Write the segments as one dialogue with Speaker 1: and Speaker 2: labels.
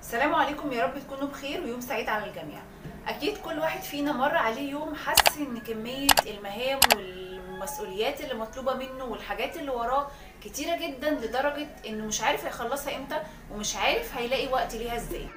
Speaker 1: السلام عليكم يا رب تكونوا بخير ويوم سعيد على الجميع اكيد كل واحد فينا مر عليه يوم حس ان كمية المهام والمسؤوليات اللي مطلوبة منه والحاجات اللي وراه كتيرة جدا لدرجة انه مش عارف هيخلصها امتى ومش عارف هيلاقي وقت ليها ازاي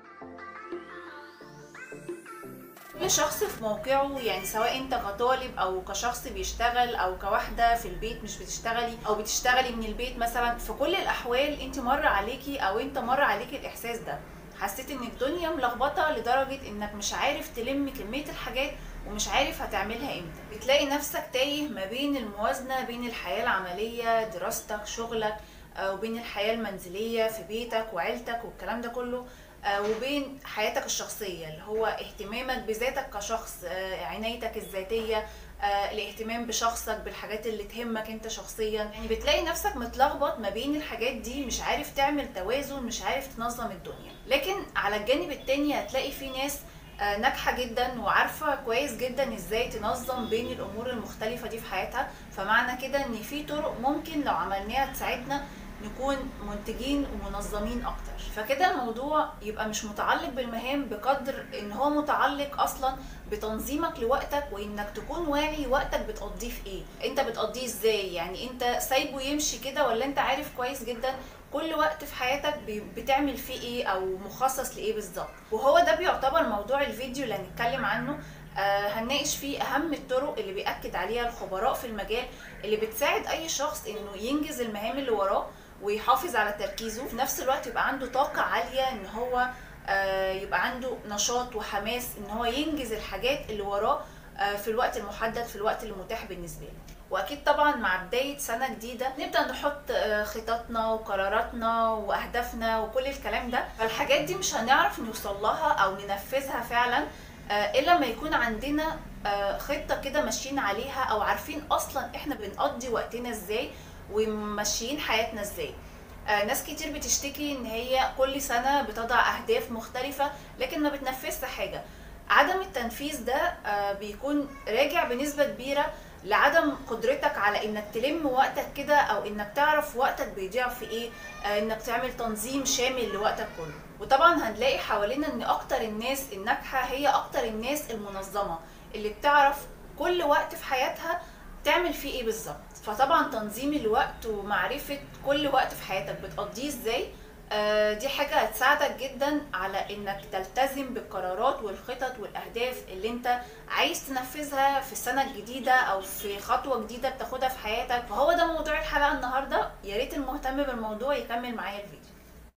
Speaker 1: كل شخص في موقعه يعني سواء انت كطالب او كشخص بيشتغل او كواحده في البيت مش بتشتغلي او بتشتغلي من البيت مثلا في كل الاحوال انت مر عليكي او انت مر عليكي الاحساس ده حسيت ان الدنيا ملخبطه لدرجه انك مش عارف تلم كميه الحاجات ومش عارف هتعملها امتى بتلاقي نفسك تايه ما بين الموازنه بين الحياه العمليه دراستك شغلك آه، وبين الحياه المنزليه في بيتك وعيلتك والكلام ده كله آه، وبين حياتك الشخصيه اللي هو اهتمامك بذاتك كشخص آه، عنايتك الذاتيه آه، الاهتمام بشخصك بالحاجات اللي تهمك انت شخصيا يعني بتلاقي نفسك متلخبط ما بين الحاجات دي مش عارف تعمل توازن مش عارف تنظم الدنيا لكن على الجانب التاني هتلاقي في ناس آه، ناجحه جدا وعارفه كويس جدا ازاي تنظم بين الامور المختلفه دي في حياتها فمعنى كده ان في طرق ممكن لو عملناها تساعدنا نكون منتجين ومنظمين اكتر فكده الموضوع يبقى مش متعلق بالمهام بقدر ان هو متعلق اصلا بتنظيمك لوقتك وانك تكون واعي وقتك بتقضيه في ايه انت بتقضيه ازاي يعني انت سايبه يمشي كده ولا انت عارف كويس جدا كل وقت في حياتك بي- بتعمل فيه ايه او مخصص لايه بالظبط وهو ده بيعتبر موضوع الفيديو اللي هنتكلم عنه آه هنناقش فيه اهم الطرق اللي بيأكد عليها الخبراء في المجال اللي بتساعد اي شخص انه ينجز المهام اللي وراه ويحافظ على تركيزه في نفس الوقت يبقى عنده طاقة عالية ان هو آه، يبقى عنده نشاط وحماس ان هو ينجز الحاجات اللي وراه آه، في الوقت المحدد في الوقت المتاح بالنسبة له واكيد طبعا مع بداية سنة جديدة نبدأ نحط آه، خططنا وقراراتنا واهدافنا وكل الكلام ده فالحاجات دي مش هنعرف نوصل لها او ننفذها فعلا آه، الا لما يكون عندنا آه، خطة كده ماشيين عليها او عارفين اصلا احنا بنقضي وقتنا ازاي وماشيين حياتنا ازاي آه، ناس كتير بتشتكي ان هي كل سنة بتضع اهداف مختلفة لكن ما بتنفذش حاجة عدم التنفيذ ده آه، بيكون راجع بنسبة كبيرة لعدم قدرتك على انك تلم وقتك كده او انك تعرف وقتك بيضيع في ايه آه، انك تعمل تنظيم شامل لوقتك كله وطبعا هنلاقي حوالينا ان اكتر الناس الناجحة هي اكتر الناس المنظمة اللي بتعرف كل وقت في حياتها تعمل فيه ايه بالظبط فطبعا تنظيم الوقت ومعرفة كل وقت في حياتك بتقضيه ازاي آه، دي حاجة هتساعدك جدا على انك تلتزم بالقرارات والخطط والاهداف اللي انت عايز تنفذها في السنة الجديدة او في خطوة جديدة بتاخدها في حياتك فهو ده موضوع الحلقة النهاردة يا ريت المهتم بالموضوع يكمل معايا الفيديو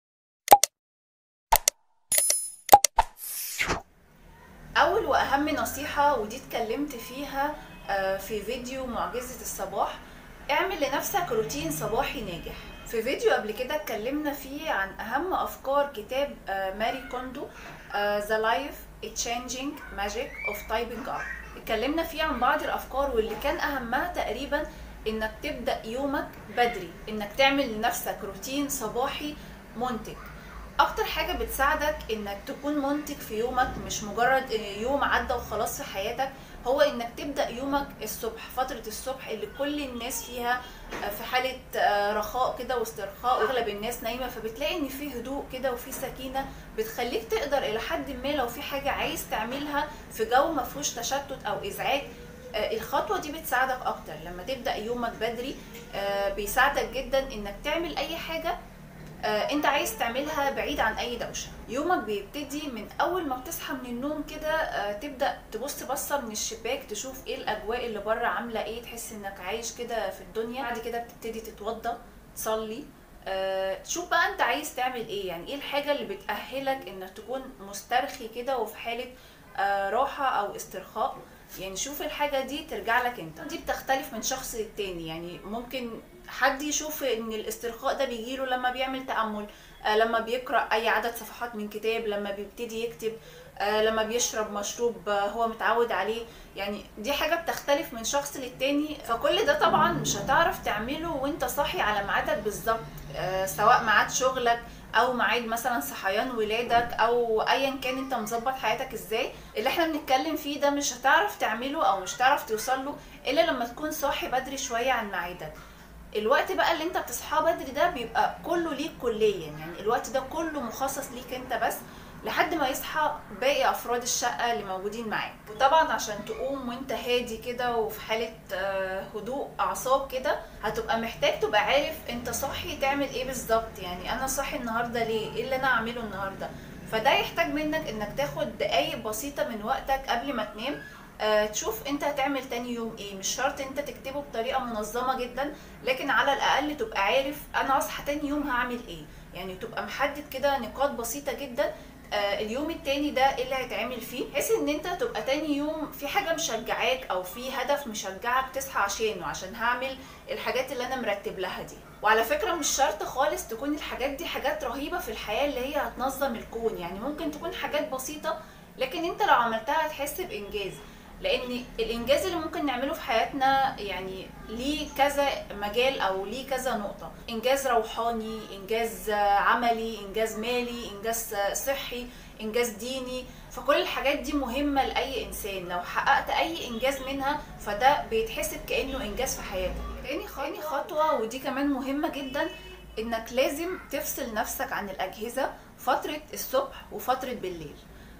Speaker 1: اول واهم نصيحة ودي اتكلمت فيها آه، في فيديو معجزة الصباح اعمل لنفسك روتين صباحي ناجح في فيديو قبل كده اتكلمنا فيه عن اهم افكار كتاب آه، ماري كوندو آه، The Life Changing Magic of Typing Up اتكلمنا فيه عن بعض الافكار واللي كان اهمها تقريبا انك تبدأ يومك بدري انك تعمل لنفسك روتين صباحي منتج اكتر حاجة بتساعدك انك تكون منتج في يومك مش مجرد يوم عدى وخلاص في حياتك هو انك تبدا يومك الصبح فتره الصبح اللي كل الناس فيها في حاله رخاء كده واسترخاء واغلب الناس نايمه فبتلاقي ان في هدوء كده وفي سكينه بتخليك تقدر الى حد ما لو في حاجه عايز تعملها في جو ما فيهوش تشتت او ازعاج آه، الخطوه دي بتساعدك اكتر لما تبدا يومك بدري آه، بيساعدك جدا انك تعمل اي حاجه آه، انت عايز تعملها بعيد عن اي دوشه يومك بيبتدي من اول ما بتصحى من النوم كده آه، تبدا تبص بصه من الشباك تشوف ايه الاجواء اللي بره عامله ايه تحس انك عايش كده في الدنيا بعد كده بتبتدي تتوضى تصلي آه، تشوف بقى انت عايز تعمل ايه يعني ايه الحاجه اللي بتاهلك انك تكون مسترخي كده وفي حاله آه، راحه او استرخاء يعني شوف الحاجه دي ترجع لك انت دي بتختلف من شخص للتاني يعني ممكن حد يشوف ان الاسترخاء ده بيجيله لما بيعمل تامل آه، لما بيقرا اي عدد صفحات من كتاب لما بيبتدي يكتب آه، لما بيشرب مشروب آه، هو متعود عليه يعني دي حاجه بتختلف من شخص للتاني فكل ده طبعا مش هتعرف تعمله وانت صاحي على ميعادك بالظبط آه، سواء ميعاد شغلك او ميعاد مثلا صحيان ولادك او ايا كان انت مظبط حياتك ازاي اللي احنا بنتكلم فيه ده مش هتعرف تعمله او مش هتعرف توصل له الا لما تكون صاحي بدري شويه عن ميعادك الوقت بقى اللي انت بتصحاه بدري ده بيبقى كله ليك كليا يعني الوقت ده كله مخصص ليك انت بس لحد ما يصحى باقي افراد الشقه اللي موجودين معاك وطبعا عشان تقوم وانت هادي كده وفي حاله آه، هدوء اعصاب كده هتبقى محتاج تبقى عارف انت صاحي تعمل ايه بالظبط يعني انا صاحي النهارده ليه ايه اللي انا اعمله النهارده فده يحتاج منك انك تاخد دقايق بسيطه من وقتك قبل ما تنام آه، تشوف انت هتعمل تاني يوم ايه مش شرط انت تكتبه بطريقه منظمه جدا لكن على الاقل تبقى عارف انا اصحى تاني يوم هعمل ايه يعني تبقى محدد كده نقاط بسيطه جدا آه، اليوم التاني ده ايه اللي هيتعمل فيه بحيث ان انت تبقى تاني يوم في حاجه مشجعاك او في هدف مشجعك تصحى عشانه عشان هعمل الحاجات اللي انا مرتب لها دي وعلى فكره مش شرط خالص تكون الحاجات دي حاجات رهيبه في الحياه اللي هي هتنظم الكون يعني ممكن تكون حاجات بسيطه لكن انت لو عملتها هتحس بانجاز لان الانجاز اللي ممكن نعمله في حياتنا يعني ليه كذا مجال او ليه كذا نقطه انجاز روحاني انجاز عملي انجاز مالي انجاز صحي انجاز ديني فكل الحاجات دي مهمه لاي انسان لو حققت اي انجاز منها فده بيتحسب كانه انجاز في حياتك تاني تاني خطوه ودي كمان مهمه جدا انك لازم تفصل نفسك عن الاجهزه فتره الصبح وفتره بالليل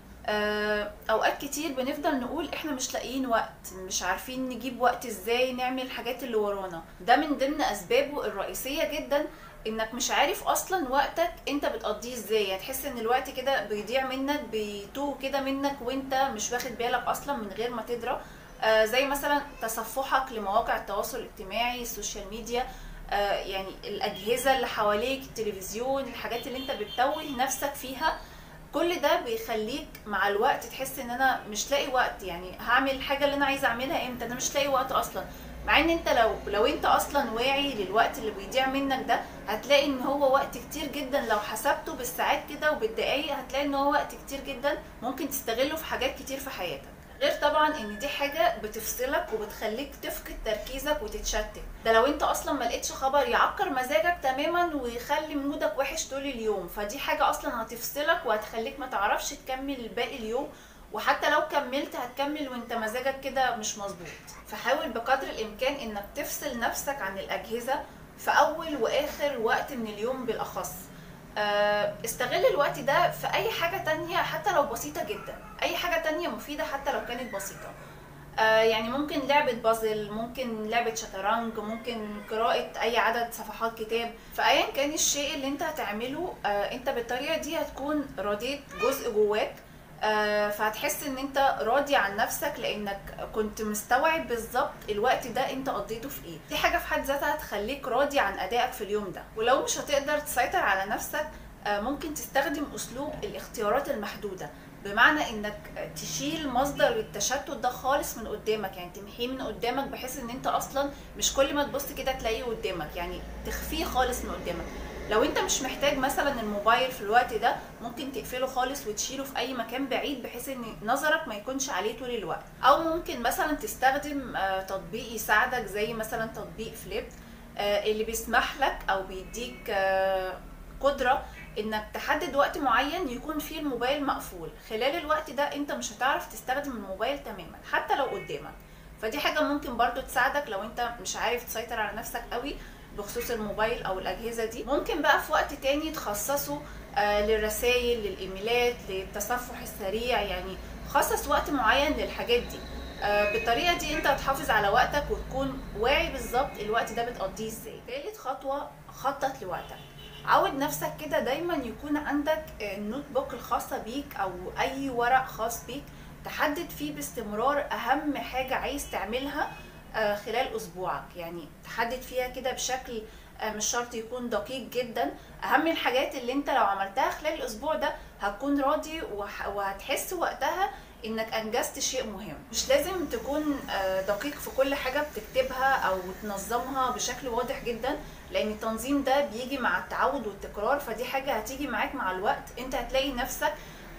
Speaker 1: آه، اوقات كتير بنفضل نقول احنا مش لاقيين وقت مش عارفين نجيب وقت ازاي نعمل الحاجات اللي ورانا ده من ضمن اسبابه الرئيسيه جدا انك مش عارف اصلا وقتك انت بتقضيه ازاي هتحس ان الوقت كده بيضيع منك بيتوه كده منك وانت مش واخد بالك اصلا من غير ما تدرى آه زي مثلا تصفحك لمواقع التواصل الاجتماعي السوشيال ميديا آه يعني الاجهزه اللي حواليك التلفزيون الحاجات اللي انت بتتوه نفسك فيها كل ده بيخليك مع الوقت تحس ان انا مش لاقي وقت يعني هعمل الحاجه اللي انا عايزه اعملها امتى انا مش لاقي وقت اصلا مع ان انت لو لو انت اصلا واعي للوقت اللي بيضيع منك ده هتلاقي ان هو وقت كتير جدا لو حسبته بالساعات كده وبالدقايق هتلاقي ان هو وقت كتير جدا ممكن تستغله في حاجات كتير في حياتك غير طبعا ان دي حاجه بتفصلك وبتخليك تفقد تركيزك وتتشتت ده لو انت اصلا ما لقيتش خبر يعكر مزاجك تماما ويخلي مودك وحش طول اليوم فدي حاجه اصلا هتفصلك وهتخليك ما تعرفش تكمل باقي اليوم وحتى لو كملت هتكمل وانت مزاجك كده مش مظبوط فحاول بقدر الامكان انك تفصل نفسك عن الاجهزه في اول واخر وقت من اليوم بالاخص آه، استغل الوقت ده في اي حاجة تانية حتى لو بسيطة جدا اي حاجة تانية مفيدة حتى لو كانت بسيطة آه، يعني ممكن لعبة بازل ممكن لعبة شطرنج ممكن قراءة أي عدد صفحات كتاب فأيا كان الشيء اللي انت هتعمله آه، انت بالطريقة دي هتكون رضيت جزء جواك آه، فهتحس ان انت راضي عن نفسك لانك كنت مستوعب بالظبط الوقت ده انت قضيته في ايه دي حاجه في حد ذاتها هتخليك راضي عن ادائك في اليوم ده ولو مش هتقدر تسيطر على نفسك آه، ممكن تستخدم اسلوب الاختيارات المحدوده بمعنى انك تشيل مصدر التشتت ده خالص من قدامك يعني تمحيه من قدامك بحيث ان انت اصلا مش كل ما تبص كده تلاقيه قدامك يعني تخفيه خالص من قدامك لو انت مش محتاج مثلا الموبايل في الوقت ده ممكن تقفله خالص وتشيله في اي مكان بعيد بحيث ان نظرك ما يكونش عليه طول الوقت او ممكن مثلا تستخدم آه، تطبيق يساعدك زي مثلا تطبيق فليب آه، اللي بيسمح لك او بيديك آه، قدرة انك تحدد وقت معين يكون فيه الموبايل مقفول خلال الوقت ده انت مش هتعرف تستخدم الموبايل تماما حتى لو قدامك فدي حاجة ممكن برضو تساعدك لو انت مش عارف تسيطر على نفسك قوي بخصوص الموبايل او الاجهزه دي ممكن بقى في وقت تاني تخصصه آه للرسائل للايميلات للتصفح السريع يعني خصص وقت معين للحاجات دي آه بالطريقه دي انت هتحافظ على وقتك وتكون واعي بالظبط الوقت ده بتقضيه ازاي تالت خطوه خطط لوقتك عود نفسك كده دايما يكون عندك النوت بوك الخاصه بيك او اي ورق خاص بيك تحدد فيه باستمرار اهم حاجه عايز تعملها آه، خلال اسبوعك يعني تحدد فيها كده بشكل آه، مش شرط يكون دقيق جدا اهم الحاجات اللي انت لو عملتها خلال الاسبوع ده هتكون راضي وح- وهتحس وقتها انك انجزت شيء مهم مش لازم تكون آه، دقيق في كل حاجة بتكتبها او تنظمها بشكل واضح جدا لان التنظيم ده بيجي مع التعود والتكرار فدي حاجة هتيجي معاك مع الوقت انت هتلاقي نفسك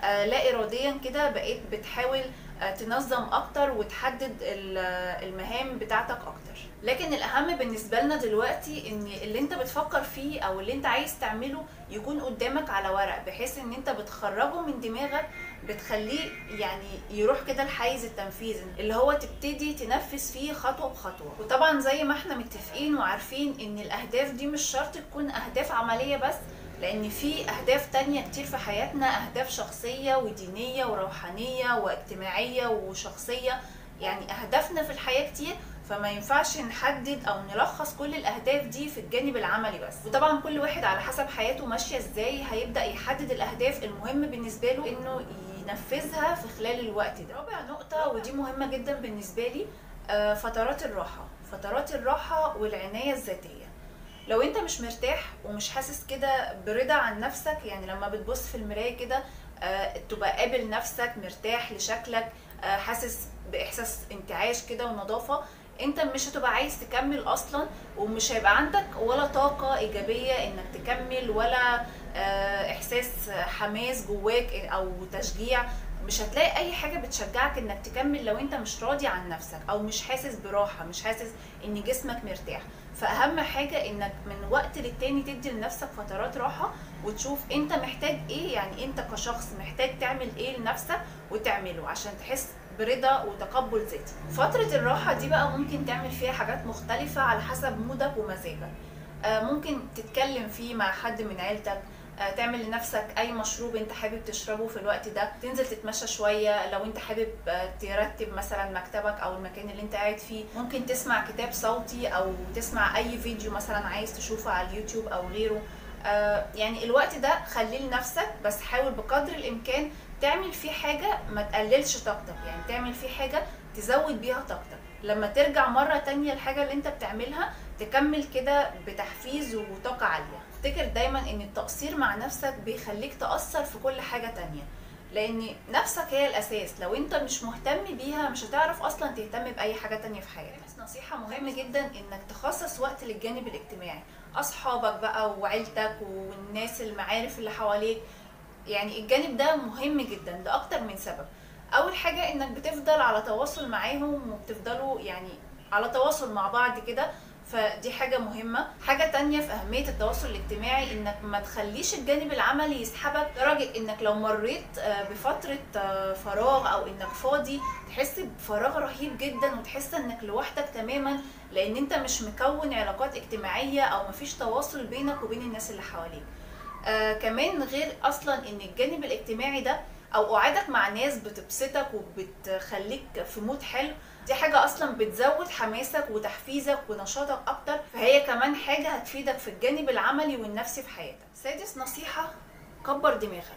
Speaker 1: آه، لا اراديا كده بقيت بتحاول آه، تنظم اكتر وتحدد ال- آه، المهام بتاعتك اكتر لكن الاهم بالنسبه لنا دلوقتي ان اللي انت بتفكر فيه او اللي انت عايز تعمله يكون قدامك على ورق بحيث ان انت بتخرجه من دماغك بتخليه يعني يروح كده الحيز التنفيذي اللي هو تبتدي تنفذ فيه خطوه بخطوه وطبعا زي ما احنا متفقين وعارفين ان الاهداف دي مش شرط تكون اهداف عمليه بس لان في اهداف تانية كتير في حياتنا اهداف شخصيه ودينيه وروحانيه واجتماعيه وشخصيه يعني اهدافنا في الحياه كتير فما ينفعش نحدد او نلخص كل الاهداف دي في الجانب العملي بس وطبعا كل واحد على حسب حياته ماشيه ازاي هيبدا يحدد الاهداف المهم بالنسبه له انه ينفذها في خلال الوقت ده رابع نقطه ودي مهمه جدا بالنسبه لي آه، فترات الراحه فترات الراحه والعنايه الذاتيه لو انت مش مرتاح ومش حاسس كده برضا عن نفسك يعني لما بتبص في المرايه كده آه، تبقى قابل نفسك مرتاح لشكلك آه، حاسس باحساس انتعاش كده ونظافه انت مش هتبقى عايز تكمل اصلا ومش هيبقى عندك ولا طاقه ايجابيه انك تكمل ولا آه، احساس حماس جواك او تشجيع مش هتلاقي اي حاجه بتشجعك انك تكمل لو انت مش راضي عن نفسك او مش حاسس براحه مش حاسس ان جسمك مرتاح فاهم حاجه انك من وقت للتاني تدي لنفسك فترات راحه وتشوف انت محتاج ايه يعني انت كشخص محتاج تعمل ايه لنفسك وتعمله عشان تحس برضا وتقبل ذاتي فترة الراحة دي بقى ممكن تعمل فيها حاجات مختلفة على حسب مودك ومزاجك آه، ممكن تتكلم فيه مع حد من عيلتك آه، تعمل لنفسك اي مشروب انت حابب تشربه في الوقت ده تنزل تتمشى شويه لو انت حابب آه، ترتب مثلا مكتبك او المكان اللي انت قاعد فيه ممكن تسمع كتاب صوتي او تسمع اي فيديو مثلا عايز تشوفه على اليوتيوب او غيره آه، يعني الوقت ده خليه لنفسك بس حاول بقدر الامكان تعمل فيه حاجه ما تقللش طاقتك يعني تعمل فيه حاجه تزود بيها طاقتك لما ترجع مره تانية الحاجه اللي انت بتعملها تكمل كده بتحفيز وطاقه عاليه افتكر دايما ان التقصير مع نفسك بيخليك تأثر في كل حاجة تانية لان نفسك هي الاساس لو انت مش مهتم بيها مش هتعرف اصلا تهتم باي حاجة تانية في حياتك بس نصيحة مهمة جدا انك تخصص وقت للجانب الاجتماعي اصحابك بقى وعيلتك والناس المعارف اللي حواليك يعني الجانب ده مهم جدا لأكتر من سبب اول حاجة انك بتفضل على تواصل معاهم وبتفضلوا يعني على تواصل مع بعض كده فدي حاجة مهمة حاجة تانية في أهمية التواصل الاجتماعي إنك ما تخليش الجانب العملي يسحبك لدرجة إنك لو مريت آه، بفترة آه، فراغ أو إنك فاضي تحس بفراغ رهيب جدا وتحس إنك لوحدك تماما لأن أنت مش مكون علاقات اجتماعية أو مفيش تواصل بينك وبين الناس اللي حواليك آه كمان غير أصلا إن الجانب الاجتماعي ده أو قعدك مع ناس بتبسطك وبتخليك في مود حلو دي حاجة أصلا بتزود حماسك وتحفيزك ونشاطك أكتر فهي كمان حاجة هتفيدك في الجانب العملي والنفسي في حياتك سادس نصيحة كبر دماغك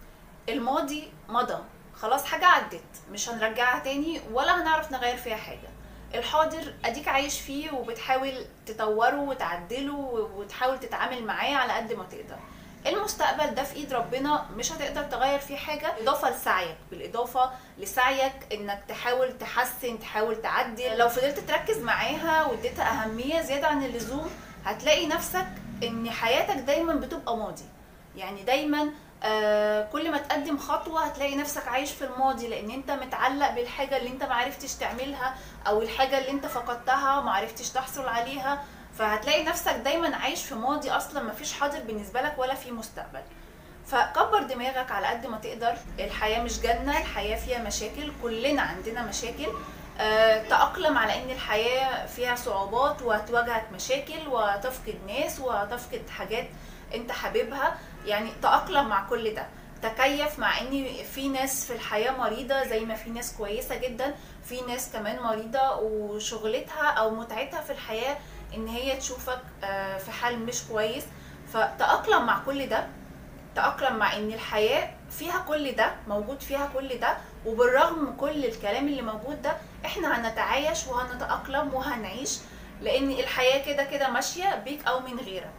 Speaker 1: الماضي مضى خلاص حاجة عدت مش هنرجعها تاني ولا هنعرف نغير فيها حاجة الحاضر اديك عايش فيه وبتحاول تطوره وتعدله وتحاول تتعامل معاه على قد ما تقدر المستقبل ده في ايد ربنا مش هتقدر تغير فيه حاجه بالاضافه لسعيك بالاضافه لسعيك انك تحاول تحسن تحاول تعدل لو فضلت تركز معاها واديتها اهميه زياده عن اللزوم هتلاقي نفسك ان حياتك دايما بتبقى ماضي يعني دايما آه كل ما تقدم خطوة هتلاقي نفسك عايش في الماضي لان انت متعلق بالحاجة اللي انت معرفتش تعملها او الحاجة اللي انت فقدتها معرفتش تحصل عليها فهتلاقي نفسك دايما عايش في ماضي اصلا مفيش حاضر بالنسبه لك ولا في مستقبل فكبر دماغك على قد ما تقدر الحياه مش جنه الحياه فيها مشاكل كلنا عندنا مشاكل أه تأقلم على ان الحياه فيها صعوبات وهتواجهك مشاكل وهتفقد ناس وهتفقد حاجات انت حاببها يعني تأقلم مع كل ده تكيف مع ان في ناس في الحياه مريضه زي ما في ناس كويسه جدا في ناس كمان مريضه وشغلتها او متعتها في الحياه ان هي تشوفك آه، في حال مش كويس فتأقلم مع كل ده تأقلم مع ان الحياة فيها كل ده موجود فيها كل ده وبالرغم من كل الكلام اللي موجود ده احنا هنتعايش وهنتأقلم وهنعيش لان الحياة كده كده ماشية بيك او من غيرك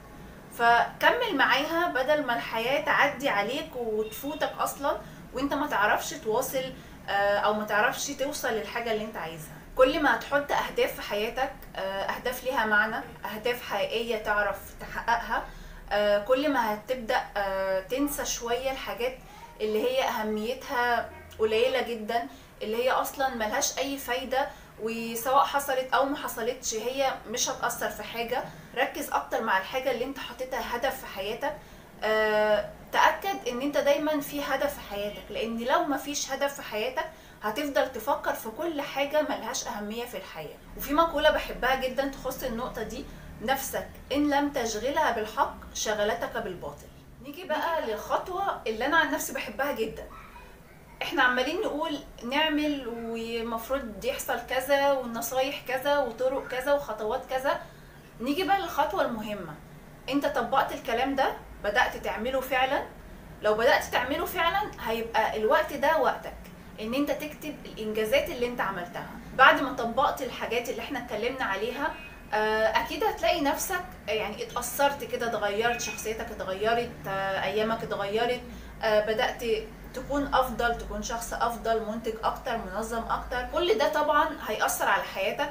Speaker 1: فكمل معاها بدل ما الحياة تعدي عليك وتفوتك اصلا وانت ما تعرفش تواصل آه، او ما تعرفش توصل للحاجة اللي انت عايزها كل ما هتحط اهداف في حياتك آه، اهداف ليها معنى اهداف حقيقيه تعرف تحققها آه، كل ما هتبدا آه، تنسى شويه الحاجات اللي هي اهميتها قليله جدا اللي هي اصلا ملهاش اي فايده وسواء حصلت او ما حصلتش هي مش هتاثر في حاجه ركز اكتر مع الحاجه اللي انت حطيتها هدف في حياتك أه تاكد ان انت دايما في هدف في حياتك لان لو ما فيش هدف في حياتك هتفضل تفكر في كل حاجه ملهاش اهميه في الحياه وفي مقوله بحبها جدا تخص النقطه دي نفسك ان لم تشغلها بالحق شغلتك بالباطل نيجي بقى للخطوه اللي انا عن نفسي بحبها جدا احنا عمالين نقول نعمل ومفروض يحصل كذا والنصايح كذا وطرق كذا وخطوات كذا نيجي بقى للخطوه المهمه انت طبقت الكلام ده بدات تعمله فعلا لو بدات تعمله فعلا هيبقى الوقت ده وقتك ان انت تكتب الانجازات اللي انت عملتها بعد ما طبقت الحاجات اللي احنا اتكلمنا عليها اكيد هتلاقي نفسك يعني اتاثرت كده اتغيرت شخصيتك اتغيرت ايامك اتغيرت بدات تكون افضل تكون شخص افضل منتج اكتر منظم اكتر كل ده طبعا هيأثر على حياتك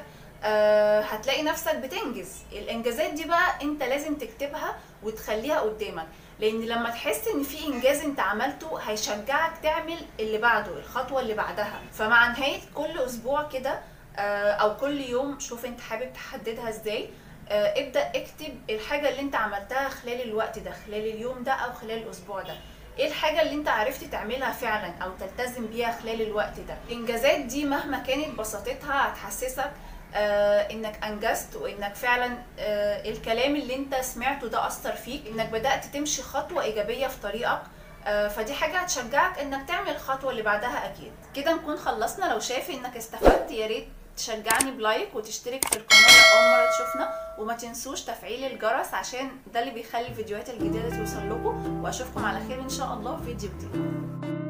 Speaker 1: أه هتلاقي نفسك بتنجز الانجازات دي بقى انت لازم تكتبها وتخليها قدامك لان لما تحس ان في انجاز انت عملته هيشجعك تعمل اللي بعده الخطوه اللي بعدها فمع نهايه كل اسبوع كده أه او كل يوم شوف انت حابب تحددها ازاي أه ابدا اكتب الحاجه اللي انت عملتها خلال الوقت ده خلال اليوم ده او خلال الاسبوع ده ايه الحاجة اللي انت عرفت تعملها فعلا او تلتزم بيها خلال الوقت ده الانجازات دي مهما كانت بساطتها هتحسسك آه انك انجزت وانك فعلا آه الكلام اللي انت سمعته ده اثر فيك انك بدأت تمشي خطوة ايجابية في طريقك آه فدي حاجة هتشجعك انك تعمل الخطوة اللي بعدها اكيد كده نكون خلصنا لو شايف انك استفدت يا ريت تشجعني بلايك وتشترك في القناة لو أول مرة تشوفنا وما تنسوش تفعيل الجرس عشان ده اللي بيخلي الفيديوهات الجديدة توصل لكم وأشوفكم على خير إن شاء الله في فيديو جديد